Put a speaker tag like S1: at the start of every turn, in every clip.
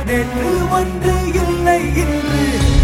S1: நேற்று ஒன்று இல்லை இன்று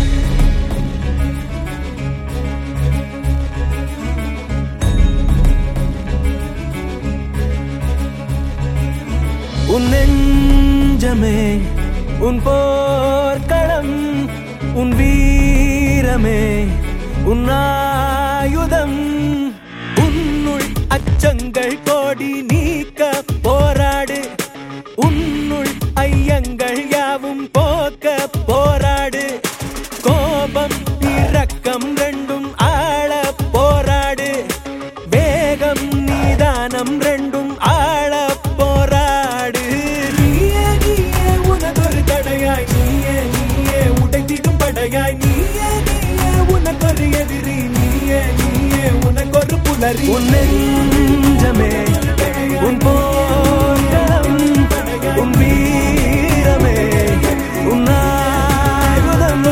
S1: உன் நெஞ்சமே உன் போர்க்களம் உன் வீரமே உன் ஆயுதம் உன்னுள் அச்சங்கள் கோடி நீக்க போராடு உன்னுள் ஐயங்கள் யாவும் போக்க போராடு கோபம் இரக்கம் ரெண்டும் ஆள போராடு வேகம் நீதானம் ரெண்டும் ஆள போராடு நீயே நீயே உனதொரு தடையாய் நீயே நீயே உடைத்திடும் படையாய் நீயே நீயே உனக்கொரு எதிரி நீயே நீயே உனக்கொரு புலரி உன் நெஞ்சமே உன் போராடும் உன் வீரமே உன் ஆயுதம்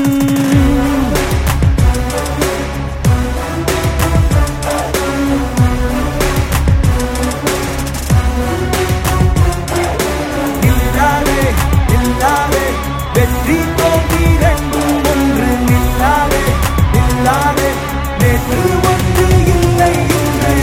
S1: நில்லாதே நில்லாதே வெற்றி தோல்வி ரெண்டும் ஒன்று நில்லாதே நில்லாதே நேற்று ஒன்று இல்லை இன்று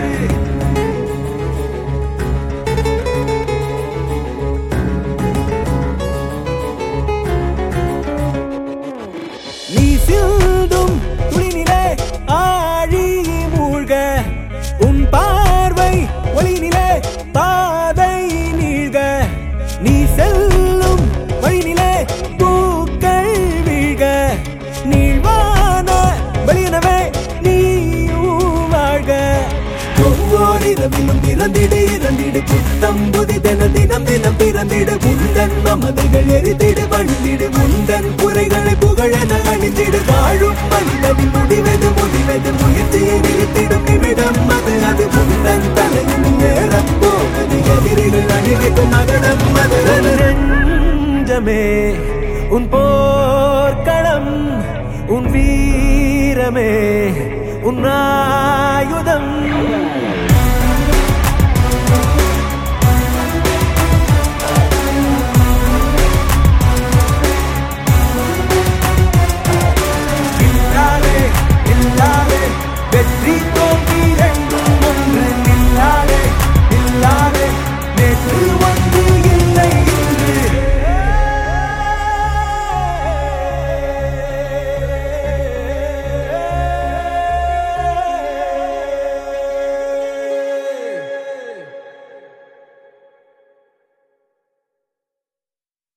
S1: நீ சிந்தும் துளிநிலே ஆழி மூழ்க உன் பார்வை ஒளிநிலே பாதை நீழ்க நீ செல்லும் வழிநிலே பூக்கள் வீழ்க நீழ்வான வெளியனவே நீ வாழ்க ஒவ்வொரு இரவிலும் பிறந்திடு இறந்திடு புத்தம் புதிதென தினம் தினம் பிறந்திடு முந்தன் மமதைகள் எரித்திடு வழிந்திடு முந்தன் குறைகளை புகழென அணிந்திடு வாழும் மனிதனின் முடிவது முடிவது முயற்சியை நிறுத்திடும் நிமிடம் அது அது முந்தன் தலையின் நேரம் போவது எதிரிகள் அணிவிக்கும் நகரம் அது அது நெஞ்சமே உன் போர்க்களம் உன் வீரமே உன் ஆயுதம்